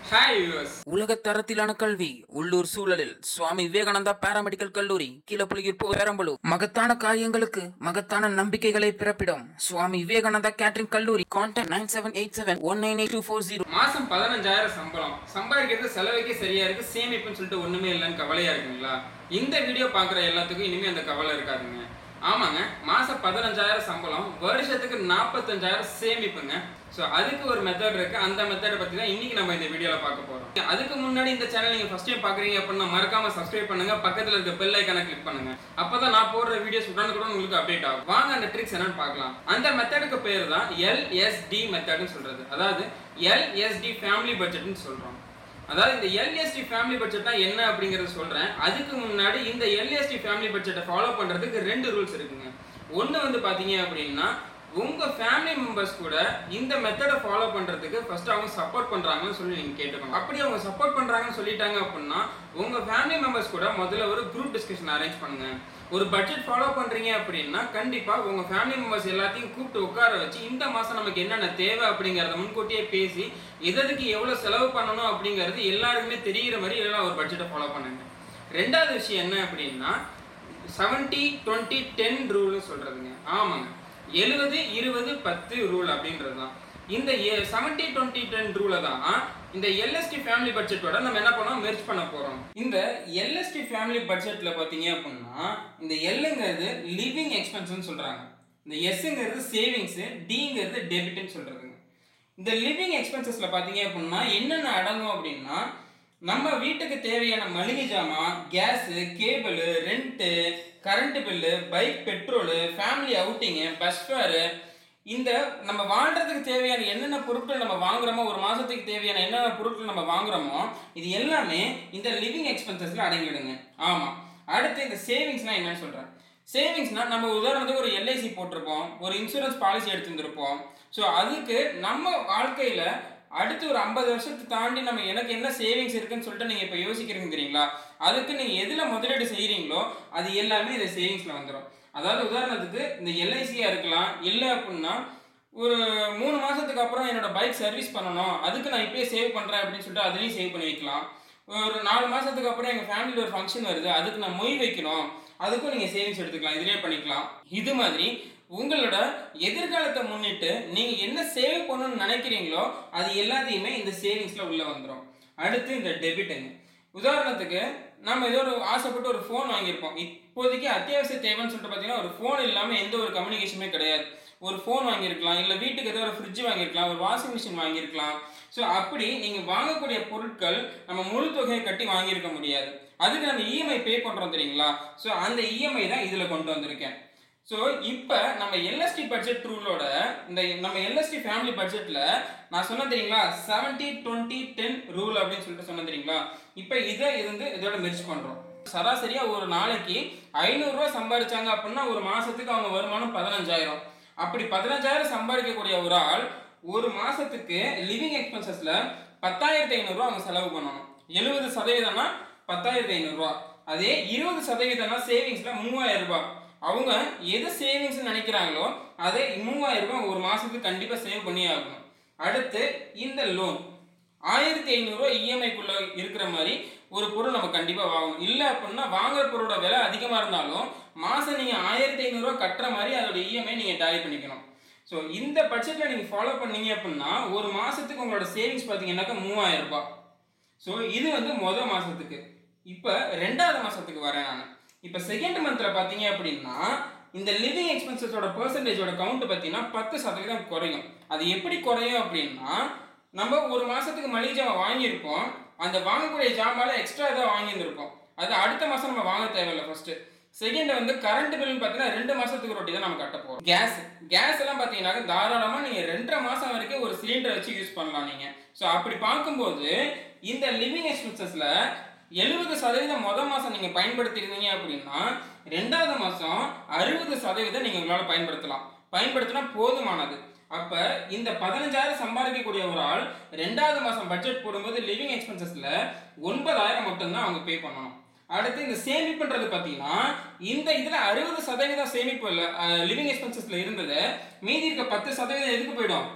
hi viewers உலக தரத்திலான கல்வி உள்ளூர் சூழலில் சுவாமி விவேகானந்தா பாராமெடிக்கல் கல்லூரி கீழப்புலியூர் பெரம்பலூர் மகத்தான காரியங்களுக்கு மகத்தான நம்பிக்கைகளை பிறப்பிடும் சுவாமி விவேகானந்தா கேட்டரிங் கல்லூரி contact nine seven eight seven one nine eight two four zero மாசம் பதினஞ்சாயிரம் சம்பளம் சம்பாதிக்கிறது செலவுக்கே சரியா இருக்கு சேமிப்புன்னு சொல்லிட்டு ஒண்ணுமே இல்லைன்னு கவலையா இருக்குங்களா இந்த வீடியோ பார்க்குற எல்லாத்துக்கும் இனிமே அந்த கவலை இருக்காதுங்க ஆமாங்க மாசம் பதினஞ்சாயிரம் சம்பளம் வருஷத்துக்கு நாற்பத்தஞ்சாயிரம் சேமிப்புங்க ஸோ அதுக்கு ஒரு மெத்தட் இருக்கு அந்த மெத்தடை பத்தி தான் இன்னைக்கு நம்ம இந்த வீடியோல பார்க்க போறோம் அதுக்கு முன்னாடி இந்த சேனல் நீங்க ஃபர்ஸ்ட் டைம் பாக்குறீங்க அப்படின்னா மறக்காம சப்ஸ்கிரைப் பண்ணுங்க பக்கத்துல இருக்க பெல் ஐக்கான கிளிக் பண்ணுங்க அப்பதான் நான் போடுற வீடியோஸ் உடனுக்குடன் உங்களுக்கு அப்டேட் ஆகும் வாங்க அந்த ட்ரிக்ஸ் என்னன்னு பார்க்கலாம் அந்த மெத்தடுக்கு பேர் தான் எல்எஸ்டி மெத்தட்னு சொல்றது அதாவது எல்எஸ்டி ஃபேமிலி பட்ஜெட்னு சொல்றோம் அதாவது இந்த எல்எஸ்டி ஃபேமிலி பட்ஜெட்னா என்ன அப்படிங்கறத சொல்றேன் அதுக்கு முன்னாடி இந்த எல்எஸ்டி ஃபேமிலி பட்ஜெட்டை ஃபாலோ பண்றதுக்கு ரெண்டு ரூல்ஸ் இருக்குங்க ஒன்று வந்து பாத்தீங்க அப்படின்னா உங்க ஃபேமிலி மெம்பர்ஸ் கூட இந்த மெத்தடை ஃபாலோ பண்றதுக்கு ஃபர்ஸ்ட் அவங்க சப்போர்ட் பண்றாங்கன்னு சொல்லி நீங்க கேட்டுக்கணும் அப்படி அவங்க சப்போர்ட் பண்றாங்கன்னு சொல்லிட்டாங்க அப்படின்னா உங்க ஃபேமிலி மெம்பர்ஸ் கூட முதல்ல ஒரு குரூப் டிஸ்கஷன் அரேஞ்ச் பண்ணுங்க ஒரு பட்ஜெட் ஃபாலோ பண்றீங்க அப்படின்னா கண்டிப்பா உங்க ஃபேமிலி மெம்பர்ஸ் எல்லாத்தையும் கூப்பிட்டு உட்கார வச்சு இந்த மாசம் நமக்கு என்னென்ன தேவை அப்படிங்கறத முன்கூட்டியே பேசி எதற்கு எவ்வளவு செலவு பண்ணணும் அப்படிங்கிறது எல்லாருக்குமே தெரிகிற மாதிரி எல்லாம் ஒரு பட்ஜெட்டை ஃபாலோ பண்ணுங்க ரெண்டாவது விஷயம் என்ன அப்படின்னா செவன்டி டுவெண்ட்டி டென் ரூல்னு சொல்றதுங்க ஆமாங்க எழுபது இருபது பத்து ரூல் அப்படின்றது தான் இந்த செவன்டி டுவெண்ட்டி டென் ரூலை தான் இந்த எல்எஸ்டி ஃபேமிலி பட்ஜெட்டோட நம்ம என்ன பண்ணோம் மெர்ஜ் பண்ண போறோம் இந்த எல்எஸ்டி ஃபேமிலி பட்ஜெட்ல பாத்தீங்க அப்படின்னா இந்த எல்லுங்கிறது லிவிங் எக்ஸ்பென்ஸ்னு சொல்றாங்க இந்த எஸ்ங்கிறது சேவிங்ஸ் டிங்கிறது டெபிட்னு சொல்றதுங்க இந்த லிவிங் எக்ஸ்பென்சஸ்ல பாத்தீங்க அப்படின்னா என்னென்ன அடங்கும் அப்படின்னா நம்ம வீட்டுக்கு தேவையான மளிகை ஜாமான் gas cable rent current bill bike petrol family outing bus fare இந்த நம்ம வாழ்றதுக்கு தேவையான என்னென்ன பொருட்கள் நம்ம வாங்குறோமோ ஒரு மாசத்துக்கு தேவையான என்னென்ன பொருட்கள் நம்ம வாங்குறோமோ இது எல்லாமே இந்த லிவிங் எக்ஸ்பென்சஸ்ல அடங்கிடுங்க ஆமா அடுத்து இந்த சேவிங்ஸ்னா என்னன்னு சொல்றேன் சேவிங்ஸ்னா நம்ம உதாரணத்துக்கு ஒரு எல்ஐசி போட்டிருப்போம் ஒரு இன்சூரன்ஸ் பாலிசி எடுத்துருப்போம் ஸோ அதுக்கு நம்ம வாழ்க்கையில அடுத்து ஒரு ஐம்பது வருஷத்தை தாண்டி நம்ம எனக்கு என்ன சேவிங்ஸ் இருக்குன்னு சொல்லிட்டு நீங்க இப்போ யோசிக்கிறீங்க தெரியுங்களா அதுக்கு நீங்க எதுல முதலீடு செய்றீங்களோ அது எல்லாமே இந்த சேவிங்ஸ்ல வந்துடும் அதாவது உதாரணத்துக்கு இந்த எல்ஐசியா இருக்கலாம் இல்லை அப்படின்னா ஒரு மூணு மாசத்துக்கு அப்புறம் என்னோட பைக் சர்வீஸ் பண்ணணும் அதுக்கு நான் இப்பயே சேவ் பண்றேன் அப்படின்னு சொல்லிட்டு அதுலயும் சேவ் பண்ணி வைக்கலாம் ஒரு நாலு மாசத்துக்கு அப்புறம் எங்க ஃபேமிலியில் ஒரு ஃபங்க்ஷன் வருது அதுக்கு நான் மொய் வைக்கணும் அதுக்கும் நீங்க சேவிங்ஸ் எடுத்துக்கலாம் இதுலயே பண்ணிக்கலாம் இது மாதிரி உங்களோட எதிர்காலத்தை முன்னிட்டு நீங்க என்ன சேவ் பண்ணணும்னு நினைக்கிறீங்களோ அது எல்லாத்தையுமே இந்த சேவிங்ஸ்ல உள்ள வந்துடும் அடுத்து இந்த டெபிட்டுங்க உதாரணத்துக்கு நம்ம ஏதோ ஒரு ஆசைப்பட்டு ஒரு ஃபோன் வாங்கியிருப்போம் இப்போதைக்கு அத்தியாவசிய தேவைன்னு சொல்லிட்டு பார்த்தீங்கன்னா ஒரு ஃபோன் இல்லாமல் எந்த ஒரு கம்யூனிகேஷனுமே கிடையாது ஒரு ஃபோன் வாங்கியிருக்கலாம் இல்லை வீட்டுக்கு ஏதோ ஒரு ஃப்ரிட்ஜ் வாங்கியிருக்கலாம் ஒரு வாஷிங் மிஷின் வாங்கியிருக்கலாம் ஸோ அப்படி நீங்கள் வாங்கக்கூடிய பொருட்கள் நம்ம முழு தொகையை கட்டி வாங்கியிருக்க முடியாது அதுக்கு நம்ம இஎம்ஐ பே பண்ணுறோம் தெரியுங்களா ஸோ அந்த இஎம்ஐ தான் இதில் கொண்டு வந்திருக்கேன் ஸோ இப்போ நம்ம எல்எஸ்டி பட்ஜெட் ரூலோட இந்த நம்ம எல்எஸ்டி ஃபேமிலி பட்ஜெட்டில் நான் சொன்ன தெரியுங்களா செவன்டி டுவெண்ட்டி டென் ரூல் அப்படின்னு சொல்லிட்டு சொன்ன தெரியுங்களா இப்போ இதை இருந்து இதோட மெர்ஜ் பண்ணுறோம் சராசரியா ஒரு நாளைக்கு ஐநூறுரூவா சம்பாதிச்சாங்க அப்படின்னா ஒரு மாசத்துக்கு அவங்க வருமானம் பதினஞ்சாயிரம் அப்படி பதினஞ்சாயிரம் சம்பாதிக்கக்கூடிய ஒரு ஆள் ஒரு மாசத்துக்கு லிவிங் எக்ஸ்பென்சஸ்ல பத்தாயிரத்தி ஐநூறுரூவா அவங்க செலவு பண்ணணும் எழுபது சதவீதம்னா பத்தாயிரத்தி ஐநூறுரூவா அதே இருபது சதவீதம்னா சேவிங்ஸ்ல மூவாயிரம் ரூபாய் அவங்க எது சேவிங்ஸ் நினைக்கிறாங்களோ அதை மூவாயிரம் ரூபாய் ஒரு மாசத்துக்கு கண்டிப்பா சேவ் பண்ணி ஆகணும் அடுத்து இந்த லோன் ஆயிரத்தி ஐநூறுரூவா இஎம்ஐக்குள்ள இருக்கிற மாதிரி ஒரு பொருள் நம்ம கண்டிப்பா வாங்கணும் இல்லை அப்படின்னா வாங்குற பொருளோட விலை அதிகமா இருந்தாலும் மாசம் நீங்க ஆயிரத்தி ஐநூறுரூவா கட்டுற மாதிரி அதோட இஎம்ஐ நீங்க டேலி பண்ணிக்கணும் ஸோ இந்த பட்ஜெட்ல நீங்க ஃபாலோ பண்ணீங்க அப்படின்னா ஒரு மாசத்துக்கு உங்களோட சேவிங்ஸ் பார்த்தீங்கன்னாக்கா மூவாயிரம் ரூபாய் ஸோ இது வந்து முதல் மாசத்துக்கு இப்போ ரெண்டாவது மாசத்துக்கு வரேன் நான் இப்போ செகண்ட் மந்த்ல பார்த்தீங்க அப்படின்னா இந்த லிவிங் எக்ஸ்பென்சஸோட பெர்சன்டேஜோட கவுண்ட் பார்த்தீங்கன்னா பத்து சதவீதம் குறையும் அது எப்படி குறையும் அப்படின்னா நம்ம ஒரு மாசத்துக்கு மளிகை ஜாமான் வாங்கியிருப்போம் அந்த வாங்கக்கூடிய ஜாமால எக்ஸ்ட்ரா ஏதாவது வாங்கியிருந்திருப்போம் அது அடுத்த மாசம் நம்ம வாங்க தேவையில்லை ஃபர்ஸ்ட் செகண்ட் வந்து கரண்ட் பில் பார்த்தீங்கன்னா ரெண்டு மாசத்துக்கு ரொட்டி தான் நம்ம கட்ட போறோம் கேஸ் கேஸ் எல்லாம் பார்த்தீங்கன்னா தாராளமா நீங்க ரெண்டரை மாசம் வரைக்கும் ஒரு சிலிண்டர் வச்சு யூஸ் பண்ணலாம் நீங்க ஸோ அப்படி பார்க்கும்போது இந்த லிவிங் எக்ஸ்பென்சஸ்ல எழுபது சதவீதம் முத மாசம் நீங்க பயன்படுத்திருந்தீங்க அப்படின்னா ரெண்டாவது மாசம் அறுபது சதவீதம் நீங்க உங்களால பயன்படுத்தலாம் பயன்படுத்தினா போதுமானது அப்ப இந்த பதினஞ்சாயிரம் சம்பாதிக்கக்கூடிய ஒரு ஆள் ரெண்டாவது மாசம் பட்ஜெட் போடும்போது லிவிங் எக்ஸ்பென்சஸ்ல ஒன்பதாயிரம் மட்டும்தான் அவங்க பே பண்ணணும் அடுத்து இந்த சேமிப்புன்றது பார்த்தீங்கன்னா இந்த இதுல அறுபது சதவீதம் சேமிப்பு லிவிங் எக்ஸ்பென்சஸ்ல இருந்தது மீதி இருக்க பத்து சதவீதம் எதுக்கு போயிடும்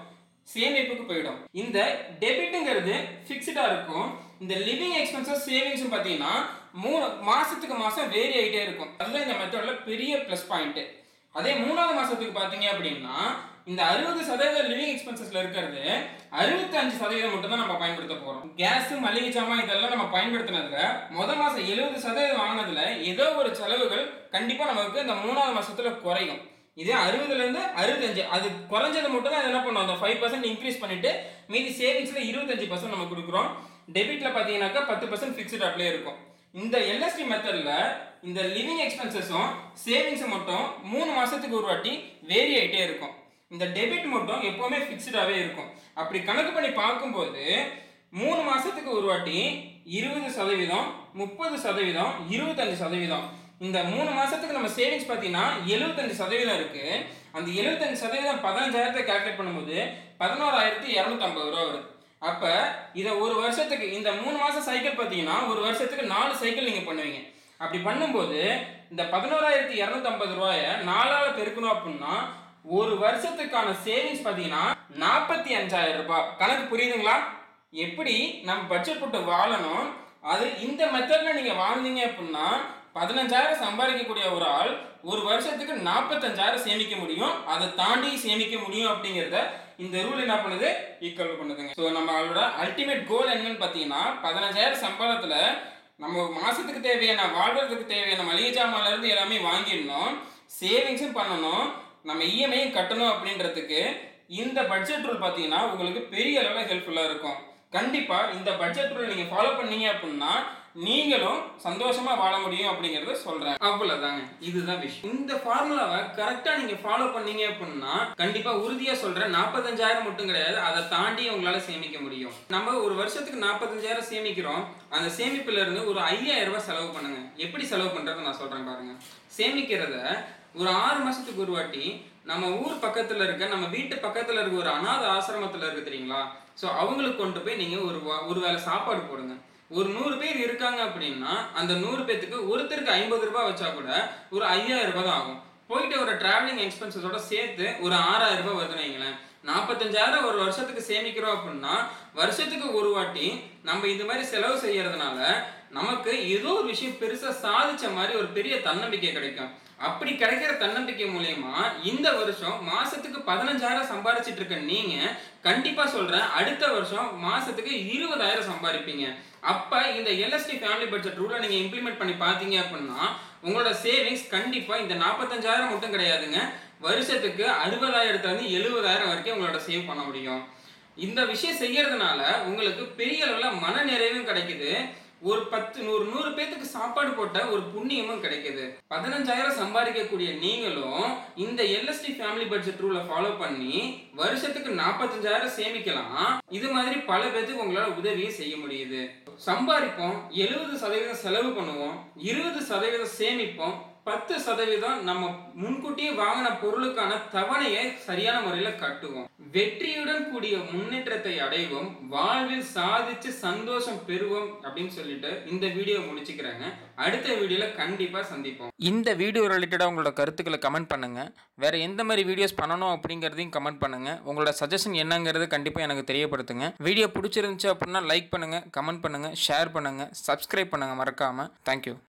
சேமிப்புக்கு போயிடும் இந்த டெபிட்டுங்கிறது ஃபிக்ஸ்டா இருக்கும் இந்த லிவிங் எக்ஸ்பென்சஸ் சேவிங்ஸும் பார்த்தீங்கன்னா மூணு மாசத்துக்கு மாசம் வேரி ஆகிட்டே இருக்கும் அதுதான் இந்த மெத்தட்ல பெரிய ப்ளஸ் பாயிண்ட் அதே மூணாவது மாசத்துக்கு பார்த்தீங்க அப்படின்னா இந்த அறுபது சதவீத லிவிங் எக்ஸ்பென்சஸ்ல இருக்கிறது அறுபத்தஞ்சு சதவீதம் மட்டும் தான் நம்ம பயன்படுத்த போறோம் கேஸ் மளிகை சாமான் இதெல்லாம் நம்ம பயன்படுத்தினதுல முத மாசம் எழுபது சதவீதம் வாங்கினதுல ஏதோ ஒரு செலவுகள் கண்டிப்பா நமக்கு இந்த மூணாவது மாசத்துல குறையும் இதே அறுபதுல இருந்து அறுபத்தஞ்சு அது குறைஞ்சது மட்டும் தான் என்ன பண்ணுவோம் அந்த ஃபைவ் பர்சன்ட் இன்க்ரீஸ் பண்ணிட்டு மீதி சேவிங்ஸ்ல இருபத்தஞ்சு பர்சன்ட் நம்ம கொடுக்குறோம் டெபிட்ல பாத்தீங்கன்னாக்கா பத்து பர்சன்ட் ஃபிக்ஸ்டு அப்படியே இருக்கும் இந்த எல்எஸ்டி மெத்தட்ல இந்த லிவிங் எக்ஸ்பென்சஸும் சேவிங்ஸும் மட்டும் மூணு மாசத்துக்கு ஒரு வாட்டி வேரி ஆயிட்டே இருக்கும் இந்த டெபிட் மட்டும் எப்பவுமே ஃபிக்ஸ்டாவே இருக்கும் அப்படி கணக்கு பண்ணி பார்க்கும்போது மூணு மாசத்துக்கு ஒரு வாட்டி இருபது சதவீதம் முப்பது சதவீதம் இருபத்தஞ்சு சதவீதம் இந்த மூணு மாசத்துக்கு நம்ம சேவிங்ஸ் பார்த்தீங்கன்னா எழுபத்தஞ்சு சதவீதம் இருக்கு அந்த எழுபத்தஞ்சு சதவீதம் பதினஞ்சாயிரத்தை கால்குலேட் பண்ணும்போது பதினோராயிரத்தி இரநூத்தம்பது ரூபா வருது அப்ப இதை ஒரு வருஷத்துக்கு இந்த மூணு மாசம் சைக்கிள் பார்த்தீங்கன்னா ஒரு வருஷத்துக்கு நாலு சைக்கிள் நீங்க பண்ணுவீங்க அப்படி பண்ணும்போது இந்த பதினோராயிரத்தி இரநூத்தம்பது ரூபாய நாலால பெருக்கணும் அப்படின்னா ஒரு வருஷத்துக்கான சேவிங்ஸ் பார்த்தீங்கன்னா நாற்பத்தி அஞ்சாயிரம் ரூபாய் கணக்கு புரியுதுங்களா எப்படி நம்ம பட்ஜெட் போட்டு வாழணும் அது இந்த மெத்தட்ல நீங்க வாழ்ந்தீங்க அப்படின்னா பதினஞ்சாயிரம் சம்பாதிக்கக்கூடிய ஒரு ஆள் ஒரு வருஷத்துக்கு நாற்பத்தஞ்சாயிரம் சேமிக்க முடியும் அதை தாண்டி சேமிக்க முடியும் அப்படிங்கிறத இந்த ரூல் என்ன பண்ணுது ஈக்குவல் பண்ணுதுங்க ஸோ நம்மளோட அல்டிமேட் கோல் என்னன்னு பார்த்தீங்கன்னா பதினஞ்சாயிரம் சம்பளத்துல நம்ம மாசத்துக்கு தேவையான வாழ்றதுக்கு தேவையான மளிகை ஜாமான்ல இருந்து எல்லாமே வாங்கிடணும் சேவிங்ஸும் பண்ணணும் நம்ம இஎம்ஐயும் கட்டணும் அப்படின்றதுக்கு இந்த பட்ஜெட் ரூல் பார்த்தீங்கன்னா உங்களுக்கு பெரிய அளவில் ஹெல்ப்ஃபுல்லாக இருக்கும் கண்டிப்பா இந்த பட்ஜெட் ரூல் நீங்க ஃபாலோ பண்ணீங்க அப்படின்னா நீங்களும் சந்தோஷமா வாழ முடியும் அப்படிங்கறத சொல்றேன் அவ்வளவுதாங்க இதுதான் விஷயம் இந்த ஃபார்முலாவை கரெக்டா நீங்க ஃபாலோ பண்ணீங்க அப்படின்னா கண்டிப்பா உறுதியா சொல்றேன் நாற்பத்தஞ்சாயிரம் மட்டும் கிடையாது அதை தாண்டி உங்களால சேமிக்க முடியும் நம்ம ஒரு வருஷத்துக்கு நாற்பத்தஞ்சாயிரம் சேமிக்கிறோம் அந்த சேமிப்புல இருந்து ஒரு ஐயாயிரம் ரூபாய் செலவு பண்ணுங்க எப்படி செலவு பண்றதை நான் சொல்றேன் பாருங்க சேமிக்கிறத ஒரு ஆறு மாசத்துக்கு ஒரு வாட்டி நம்ம ஊர் பக்கத்துல இருக்க நம்ம வீட்டு பக்கத்துல இருக்க ஒரு அனாதை ஆசிரமத்துல இருக்கு தெரியுங்களா ஸோ அவங்களுக்கு கொண்டு போய் நீங்க ஒரு வா- ஒரு வேளை சாப்பாடு போடுங்க ஒரு நூறு பேர் இருக்காங்க அப்படின்னா அந்த நூறு பேத்துக்கு ஒருத்தருக்கு ஐம்பது ரூபாய் வச்சா கூட ஒரு ஐயாயிரம் ரூபாய் தான் ஆகும் போயிட்டு ஒரு டிராவலிங் எக்ஸ்பென்சஸோட சேர்த்து ஒரு ஆறாயிரம் ரூபாய் வருதுன்னு வைங்களேன் நாற்பத்தஞ்சாயிரம் ஒரு வருஷத்துக்கு சேமிக்கிறோம் அப்படின்னா வருஷத்துக்கு ஒரு வாட்டி நம்ம இந்த மாதிரி செலவு செய்யறதுனால நமக்கு ஏதோ ஒரு விஷயம் பெருசா சாதிச்ச மாதிரி ஒரு பெரிய தன்னம்பிக்கை கிடைக்கும் அப்படி கிடைக்கிற தன்னம்பிக்கை மூலியமா இந்த வருஷம் மாசத்துக்கு பதினஞ்சாயிரம் சம்பாதிச்சிட்டு இருக்க நீங்க கண்டிப்பா சொல்றேன் அடுத்த வருஷம் மாசத்துக்கு இருபதாயிரம் சம்பாதிப்பீங்க அப்ப இந்த எல்எஸ்டி ஃபேமிலி பட்ஜெட் ரூலை நீங்க இம்ப்ளிமெண்ட் பண்ணி பாத்தீங்க அப்படின்னா உங்களோட சேவிங்ஸ் கண்டிப்பா இந்த நாற்பத்தஞ்சாயிரம் மட்டும் கிடையாதுங்க வருஷத்துக்கு அறுபதாயிரத்துல இருந்து எழுபதாயிரம் வரைக்கும் உங்களோட சேவ் பண்ண முடியும் இந்த விஷயம் செய்யறதுனால உங்களுக்கு பெரிய அளவுல மன நிறைவும் கிடைக்குது ஒரு பத்து நூறு நூறு பேத்துக்கு சாப்பாடு போட்ட ஒரு புண்ணியமும் கிடைக்குது பதினஞ்சாயிரம் சம்பாதிக்கக்கூடிய நீங்களும் இந்த எல்எஸ்டி ஃபேமிலி பட்ஜெட் ரூலை ஃபாலோ பண்ணி வருஷத்துக்கு நாற்பத்தஞ்சாயிரம் சேமிக்கலாம் இது மாதிரி பல பேத்துக்கு உங்களால உதவியும் செய்ய முடியுது சம்பாதிப்போம் எழுபது சதவீதம் செலவு பண்ணுவோம் இருபது சதவீதம் சேமிப்போம் பத்து சதவீதம் நம்ம முன்கூட்டியே வாங்கின பொருளுக்கான தவணையை சரியான முறையில கட்டுவோம் வெற்றியுடன் கூடிய முன்னேற்றத்தை அடைவோம் வாழ்வில் சாதிச்சு சந்தோஷம் பெறுவோம் அப்படின்னு சொல்லிட்டு இந்த வீடியோ முடிச்சுக்கிறேங்க அடுத்த வீடியோல கண்டிப்பா சந்திப்போம் இந்த வீடியோ ரிலேட்டடாக உங்களோட கருத்துக்களை கமெண்ட் பண்ணுங்கள் வேறு எந்த மாதிரி வீடியோஸ் பண்ணணும் அப்படிங்கிறதையும் கமெண்ட் பண்ணுங்கள் உங்களோட சஜஷன் என்னங்கிறது கண்டிப்பாக எனக்கு தெரியப்படுத்துங்க வீடியோ பிடிச்சிருந்துச்சு அப்படின்னா லைக் பண்ணுங்கள் கமெண்ட் பண்ணுங்கள் ஷேர் பண்ணுங்கள் சப்ஸ்கிரைப் பண்ணுங்கள் மறக்காமல் தேங்க்யூ